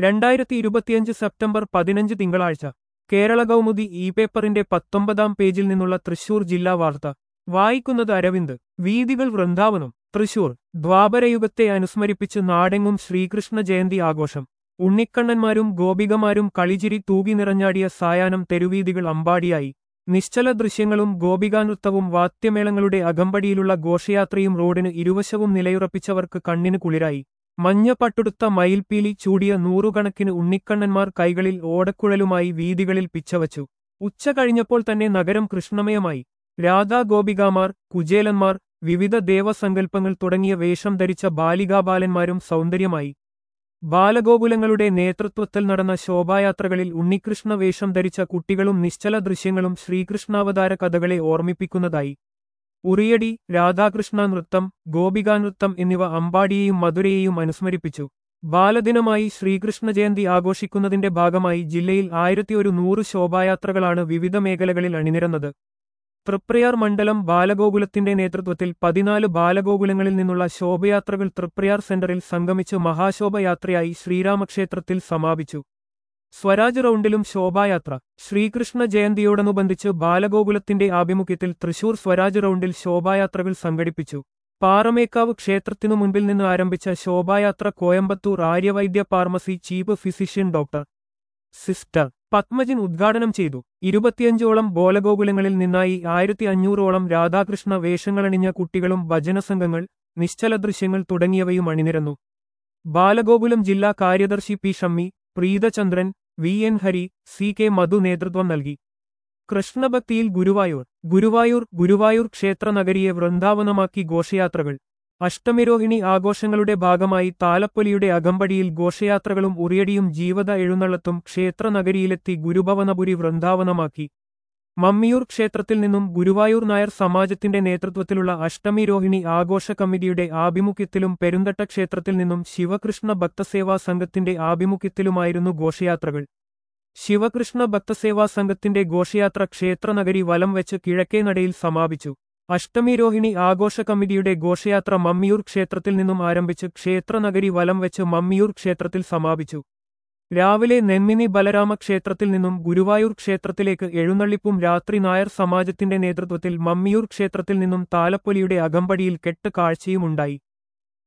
രണ്ടായിരത്തി ഇരുപത്തിയഞ്ച് സെപ്റ്റംബർ പതിനഞ്ച് തിങ്കളാഴ്ച കേരള കൗമുദി ഇ പേപ്പറിന്റെ പത്തൊമ്പതാം പേജിൽ നിന്നുള്ള തൃശൂർ ജില്ലാ വാർത്ത വായിക്കുന്നത് അരവിന്ദ് വീതികൾ വൃന്ദാവനം തൃശൂർ ദ്വാപരയുഗത്തെ അനുസ്മരിപ്പിച്ച് നാടെങ്ങും ശ്രീകൃഷ്ണ ജയന്തി ആഘോഷം ഉണ്ണിക്കണ്ണന്മാരും ഗോപികമാരും കളിചിരി തൂകി നിറഞ്ഞാടിയ സായാഹ്നം തെരുവീതികൾ അമ്പാടിയായി നിശ്ചല ദൃശ്യങ്ങളും ഗോപികാനൃത്തവും വാദ്യമേളങ്ങളുടെ അകമ്പടിയിലുള്ള ഘോഷയാത്രയും റോഡിന് ഇരുവശവും നിലയുറപ്പിച്ചവർക്ക് കണ്ണിന് കുളിരായി മഞ്ഞ പട്ടുടുത്ത മയിൽപീലി ചൂടിയ നൂറുകണക്കിന് ഉണ്ണിക്കണ്ണന്മാർ കൈകളിൽ ഓടക്കുഴലുമായി വീതികളിൽ പിച്ചവച്ചു ഉച്ച കഴിഞ്ഞപ്പോൾ തന്നെ നഗരം കൃഷ്ണമയമായി രാധാഗോപികാമാർ കുചേലന്മാർ വിവിധ ദേവസങ്കല്പങ്ങൾ തുടങ്ങിയ വേഷം ധരിച്ച ബാലികാബാലന്മാരും സൗന്ദര്യമായി ബാലഗോകുലങ്ങളുടെ നേതൃത്വത്തിൽ നടന്ന ശോഭായാത്രകളിൽ ഉണ്ണികൃഷ്ണ വേഷം ധരിച്ച കുട്ടികളും നിശ്ചല ദൃശ്യങ്ങളും ശ്രീകൃഷ്ണാവതാര കഥകളെ ഓർമ്മിപ്പിക്കുന്നതായി ഉറിയടി രാധാകൃഷ്ണ നൃത്തം ഗോപികാനൃത്തം എന്നിവ അമ്പാടിയെയും മധുരയെയും അനുസ്മരിപ്പിച്ചു ബാലദിനമായി ശ്രീകൃഷ്ണ ജയന്തി ആഘോഷിക്കുന്നതിന്റെ ഭാഗമായി ജില്ലയിൽ ആയിരത്തി ഒരു നൂറ് ശോഭായാത്രകളാണ് വിവിധ മേഖലകളിൽ അണിനിരന്നത് തൃപ്രയാർ മണ്ഡലം ബാലഗോകുലത്തിന്റെ നേതൃത്വത്തിൽ പതിനാല് ബാലഗോകുലങ്ങളിൽ നിന്നുള്ള ശോഭയാത്രകൾ തൃപ്രയാർ സെന്ററിൽ സംഗമിച്ച് മഹാശോഭയാത്രയായി ശ്രീരാമക്ഷേത്രത്തിൽ സമാപിച്ചു സ്വരാജ് റൗണ്ടിലും ശോഭായാത്ര ശ്രീകൃഷ്ണ ജയന്തിയോടനുബന്ധിച്ച് ബാലഗോകുലത്തിന്റെ ആഭിമുഖ്യത്തിൽ തൃശൂർ സ്വരാജ് റൗണ്ടിൽ ശോഭായാത്രകൾ സംഘടിപ്പിച്ചു പാറമേക്കാവ് ക്ഷേത്രത്തിനു മുൻപിൽ നിന്ന് ആരംഭിച്ച ശോഭായാത്ര Coimbatore Arya Vaidya pharmacy chief physician doctor sister പത്മജിൻ ഉദ്ഘാടനം ചെയ്തു ഇരുപത്തിയഞ്ചോളം ബോലഗോകുലങ്ങളിൽ നിന്നായി ആയിരത്തി അഞ്ഞൂറോളം രാധാകൃഷ്ണ വേഷങ്ങളണിഞ്ഞ കുട്ടികളും ഭജനസംഘങ്ങൾ നിശ്ചല ദൃശ്യങ്ങൾ തുടങ്ങിയവയും അണിനിരന്നു ബാലഗോകുലം ജില്ലാ കാര്യദർശി P Shammi Preethachandran V N Hari C K Madhu നേതൃത്വം നൽകി കൃഷ്ണഭക്തിയിൽ ഗുരുവായൂർ ഗുരുവായൂർ ഗുരുവായൂർ ക്ഷേത്രനഗരിയെ വൃന്ദാവനമാക്കി ഘോഷയാത്രകൾ അഷ്ടമിരോഹിണി ആഘോഷങ്ങളുടെ ഭാഗമായി താലപ്പൊലിയുടെ അകമ്പടിയിൽ ഘോഷയാത്രകളും ഉറിയടിയും ജീവത എഴുന്നള്ളത്തും ക്ഷേത്രനഗരിയിലെത്തി ഗുരുഭവനപുരി വൃന്ദാവനമാക്കി മമ്മിയൂർ ക്ഷേത്രത്തിൽ നിന്നും ഗുരുവായൂർ നായർ സമാജത്തിന്റെ നേതൃത്വത്തിലുള്ള അഷ്ടമി രോഹിണി ആഘോഷ കമ്മിറ്റിയുടെ ആഭിമുഖ്യത്തിലും പെരുന്തട്ട ക്ഷേത്രത്തിൽ നിന്നും ശിവകൃഷ്ണ ഭക്തസേവാ സംഘത്തിന്റെ ആഭിമുഖ്യത്തിലുമായിരുന്നു ഘോഷയാത്രകൾ ശിവകൃഷ്ണ ഭക്തസേവാ സംഘത്തിന്റെ ഘോഷയാത്ര ക്ഷേത്രനഗരി വലം വെച്ച് കിഴക്കേ നടയിൽ സമാപിച്ചു അഷ്ടമി രോഹിണി ആഘോഷ കമ്മിറ്റിയുടെ ഘോഷയാത്ര മമ്മിയൂർ ക്ഷേത്രത്തിൽ നിന്നും ആരംഭിച്ച് ക്ഷേത്രനഗരി വലം വെച്ച് മമ്മിയൂർ ക്ഷേത്രത്തിൽ സമാപിച്ചു രാവിലെ നെന്മിനി ബലരാമ ക്ഷേത്രത്തിൽ നിന്നും ഗുരുവായൂർ ക്ഷേത്രത്തിലേക്ക് എഴുന്നള്ളിപ്പും രാത്രി നായർ സമാജത്തിന്റെ നേതൃത്വത്തിൽ മമ്മിയൂർ ക്ഷേത്രത്തിൽ നിന്നും താലപ്പൊലിയുടെ അകമ്പടിയിൽ കെട്ട് കാഴ്ചയുമുണ്ടായി